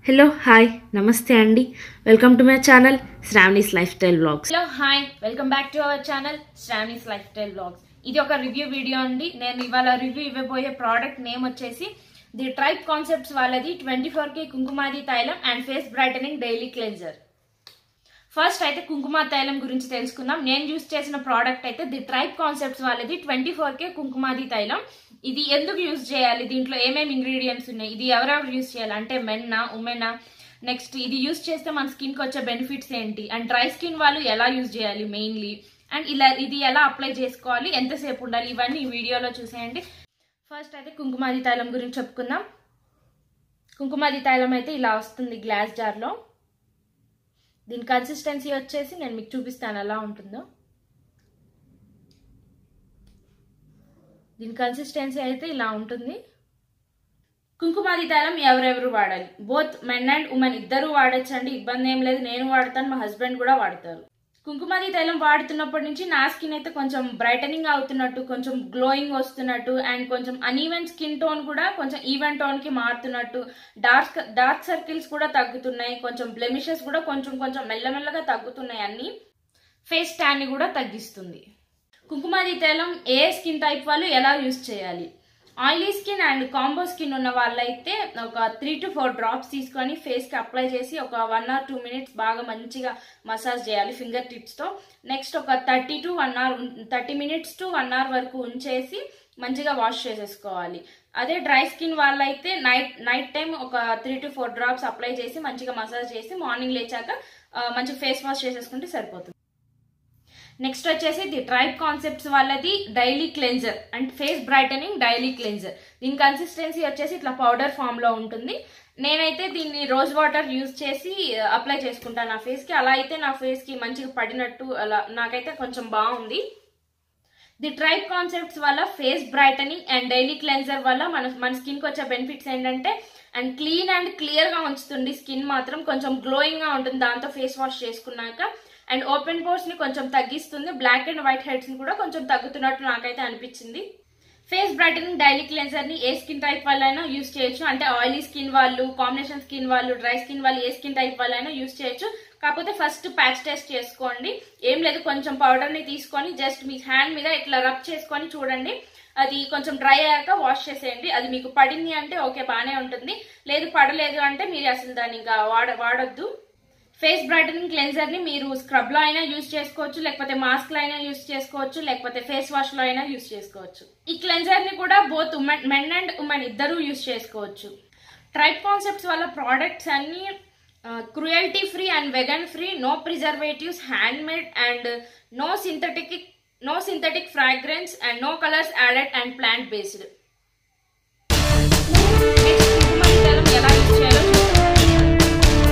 hello hi నమస్తే అండి welcome to my channel Sravani's lifestyle blogs hello hi welcome back to our channel Sravani's lifestyle blogs ఇది ఒక review video అండి నేను ఇవాళ రివ్యూ ఇవ్వబోయే ప్రోడక్ట్ నేమ్ వచ్చేసి ది ట్రైబ్ కాన్సెప్ట్స్ వాళ్ళది twenty four K Kumkumadi Tailam and face brightening daily cleanser first అయితే కుంకుమ తైలం గురించి తెలుసుకుందాం నేను యూస్ చేసిన ప్రోడక్ట్ అయితే ది ట్రైబ్ కాన్సెప్ట్స్ వాళ్ళది twenty four K Kumkumadi Tailam ఇది ఎందుకు యూజ్ చేయాలి దీంట్లో ఏమేమి ఇంగ్రీడియంట్స్ ఉన్నాయి ఇది ఎవరెవరు యూజ్ చేయాలి అంటే మెన్నా ఉమెనా నెక్స్ట్ ఇది యూజ్ చేస్తే మన స్కిన్కి వచ్చే బెనిఫిట్స్ ఏంటి అండ్ డ్రై స్కిన్ వాళ్ళు ఎలా యూజ్ చేయాలి మెయిన్లీ అండ్ ఇలా ఇది ఎలా అప్లై చేసుకోవాలి ఎంతసేపు ఉండాలి ఇవన్నీ ఈ వీడియోలో చూసేయండి ఫస్ట్ అయితే కుంకుమాది తైలం గురించి చెప్పుకుందాం కుంకుమాది తైలం అయితే ఇలా వస్తుంది గ్లాస్ జార్లో దీని కన్సిస్టెన్సీ వచ్చేసి నేను మీకు చూపిస్తాను ఎలా ఉంటుందో దీని కన్సిస్టెన్సీ అయితే ఇలా ఉంటుంది కుంకుమాది తైలం ఎవరెవరు వాడాలి బోత్ మెన్ అండ్ ఉమెన్ ఇద్దరు వాడచ్చండి ఇబ్బంది ఏం లేదు నేను వాడతాను మా హస్బెండ్ కూడా వాడతారు కుంకుమాది తైలం వాడుతున్నప్పటి నుంచి నా స్కిన్ అయితే కొంచెం బ్రైటనింగ్ అవుతున్నట్టు కొంచెం గ్లోయింగ్ వస్తున్నట్టు అండ్ కొంచెం అన్ఈవెన్ స్కిన్ టోన్ కూడా కొంచెం ఈవెన్ టోన్ కి మారుతున్నట్టు డార్క్ డార్క్ సర్కిల్స్ కూడా తగ్గుతున్నాయి కొంచెం బ్లెమిషెస్ కూడా కొంచెం కొంచెం మెల్లమెల్లగా తగ్గుతున్నాయి అన్ని ఫేస్ ట్యాన్ ని కూడా తగ్గిస్తుంది కుంకుమాది తైలం ఏ స్కిన్ టైప్ వాళ్ళు ఎలా యూస్ చేయాలి oily skin and combo skin ఉన్న వాళ్ళైతే ఒక త్రీ టు ఫోర్ డ్రాప్స్ తీసుకొని ఫేస్కి అప్లై చేసి ఒక వన్ ఆర్ టూ మినిట్స్ బాగా మంచిగా మసాజ్ చేయాలి ఫింగర్ టిప్స్తో నెక్స్ట్ ఒక thirty to one hour thirty minutes to one hour వరకు ఉంచేసి మంచిగా వాష్ చేసేసుకోవాలి అదే డ్రై స్కిన్ వాళ్ళైతే నైట్ నైట్ టైం ఒక three to four drops apply చేసి మంచిగా మసాజ్ చేసి మార్నింగ్ లేచాక మంచిగా ఫేస్ వాష్ చేసేసుకుంటే సరిపోతుంది నెక్స్ట్ వచ్చేసి ది ట్రైబ్ కాన్సెప్ట్స్ వాళ్ళది daily cleanser and face brightening daily cleanser దీని కన్సిస్టెన్సీ వచ్చేసి ఇట్లా పౌడర్ ఫామ్ లో ఉంటుంది నేనైతే దీన్ని రోజ్ వాటర్ యూజ్ చేసి అప్లై చేసుకుంటాను నా ఫేస్ కి అలా అయితే నా ఫేస్ కి మంచిగా పడినట్టు అలా నాకైతే కొంచెం బాగుంది ది ట్రైబ్ కాన్సెప్ట్స్ వల్ల face brightening and daily cleanser వల్ల మన మన స్కిన్ కి వచ్చే బెనిఫిట్స్ ఏంటంటే అండ్ క్లీన్ అండ్ క్లియర్ గా ఉంచుతుంది స్కిన్ మాత్రం కొంచెం గ్లోయింగ్ గా ఉంటుంది దాంతో ఫేస్ వాష్ చేసుకున్నాక అండ్ ఓపెన్ పోర్స్ ని కొంచెం తగ్గిస్తుంది బ్లాక్ అండ్ వైట్ హెడ్స్ ని కూడా కొంచెం తగ్గుతున్నట్టు నాకైతే అనిపించింది ఫేస్ బ్రైటనింగ్ డైలీ క్లెన్సర్ ని ఏ స్కిన్ టైప్ వాళ్ళైనా యూస్ చేయొచ్చు అంటే ఆయిలీ స్కిన్ వాళ్ళు కాంబినేషన్ స్కిన్ వాళ్ళు డ్రై స్కిన్ వాళ్ళు ఏ స్కిన్ టైప్ వాళ్ళైనా యూస్ చేయొచ్చు కాకపోతే ఫస్ట్ ప్యాచ్ టెస్ట్ చేసుకోండి ఏం లేదు కొంచెం పౌడర్ ని తీసుకొని జస్ట్ మీ హ్యాండ్ మీద ఇట్లా రబ్ చేసుకొని చూడండి అది కొంచెం డ్రై అయ్యాక వాష్ చేసేయండి అది మీకు పడింది అంటే ఓకే బాగానే ఉంటుంది లేదు పడలేదు అంటే మీరు అసలు దాన్ని ఇంకా వాడ వాడొద్దు ఫేస్ బ్రైటనింగ్ క్లెన్జర్ ని మీరు స్క్రబ్ లో అయినా యూస్ చేసుకోవచ్చు లేకపోతే మాస్క్ లో అయినా యూస్ చేసుకోవచ్చు లేకపోతే ఫేస్ వాష్ లో అయినా యూస్ చేసుకోవచ్చు ఈ క్లెన్జర్ ని కూడా both women men and women ఇద్దరు యూస్ చేసుకోవచ్చు ట్రైబ్ కాన్సెప్ట్స్ వల్ల ప్రోడక్ట్స్ అన్ని cruelty free and vegan free no preservatives handmade and no synthetic no synthetic fragrance and no colours added and plant based ఎలా use చేయాలో చూద్దాం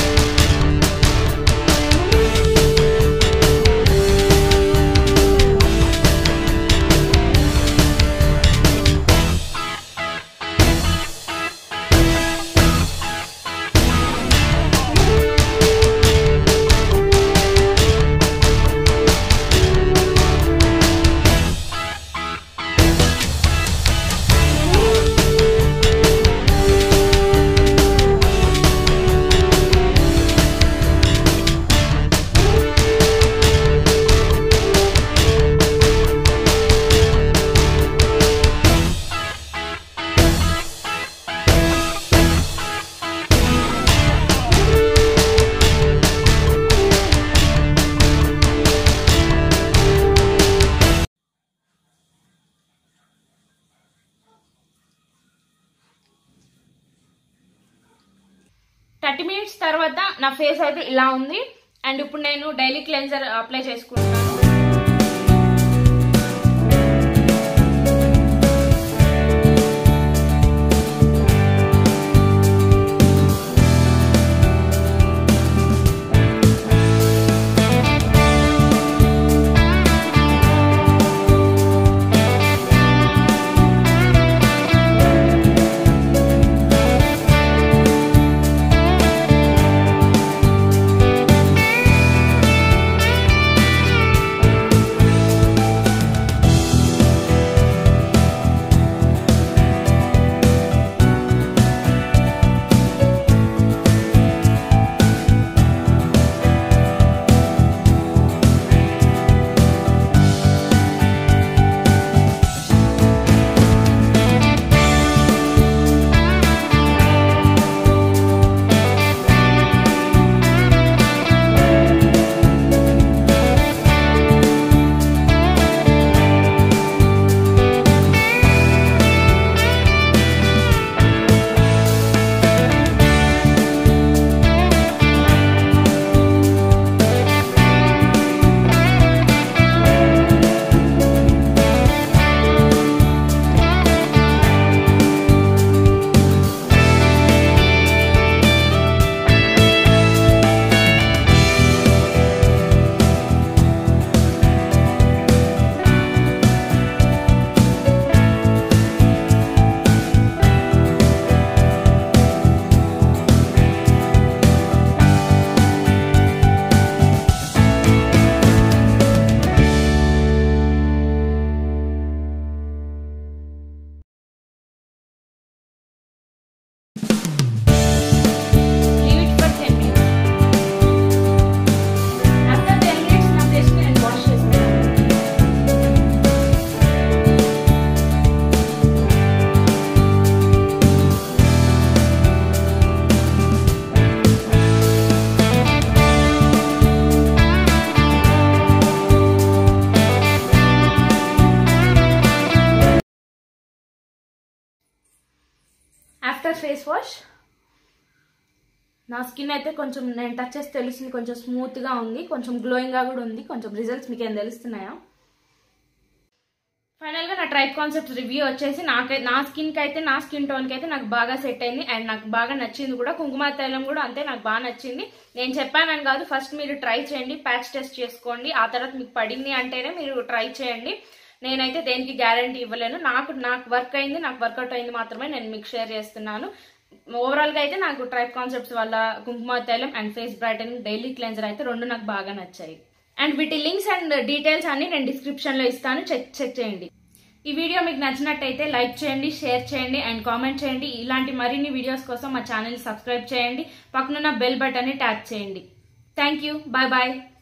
thirty minutes తర్వాత నా face అయితే ఇలా ఉంది అండ్ ఇప్పుడు నేను డైలీ క్లెన్జర్ అప్లై చేసుకుంటున్నాను ఆఫ్టర్ ఫేస్ వాష్ నా స్కిన్ అయితే కొంచెం నేను టచ్ చేసి తెలుస్తుంది కొంచెం స్మూత్గా ఉంది కొంచెం గ్లోయింగ్గా కూడా ఉంది కొంచెం రిజల్ట్స్ మీకు ఏం తెలుస్తున్నాయా ఫైనల్గా నా ట్రైప్ కాన్సెప్ట్ రివ్యూ వచ్చేసి నాకై నా స్కిన్కి అయితే నా స్కిన్ టోన్కి అయితే నాకు బాగా సెట్ అయింది అండ్ నాకు బాగా నచ్చింది కూడా కుంకుమ తైలం కూడా అంతే నాకు బాగా నచ్చింది నేను చెప్పానని కాదు ఫస్ట్ మీరు ట్రై చేయండి ప్యాచ్ టెస్ట్ చేసుకోండి ఆ తర్వాత మీకు పడింది అంటేనే మీరు ట్రై చేయండి నేనైతే దేనికి గ్యారంటీ ఇవ్వలేను నాకు నాకు వర్క్ అయింది నాకు వర్కౌట్ అయింది మాత్రమే నేను మీకు షేర్ చేస్తున్నాను ఓవరాల్గా అయితే నాకు ట్రైప్ కాన్సెప్ట్స్ వల్ల Kumkuma Tailam and face brightening daily cleanser అయితే రెండు నాకు బాగా నచ్చాయి అండ్ వీటి లింక్స్ అండ్ డీటెయిల్స్ అన్ని నేను డిస్క్రిప్షన్లో ఇస్తాను చెక్ చెక్ చేయండి ఈ వీడియో మీకు నచ్చినట్టయితే లైక్ చేయండి షేర్ చేయండి అండ్ కామెంట్ చేయండి ఇలాంటి మరిన్ని వీడియోస్ కోసం మా ఛానల్ సబ్స్క్రైబ్ చేయండి పక్కనున్న బెల్ బటన్ని ట్యాప్ చేయండి థ్యాంక్ యూ బాయ్ బాయ్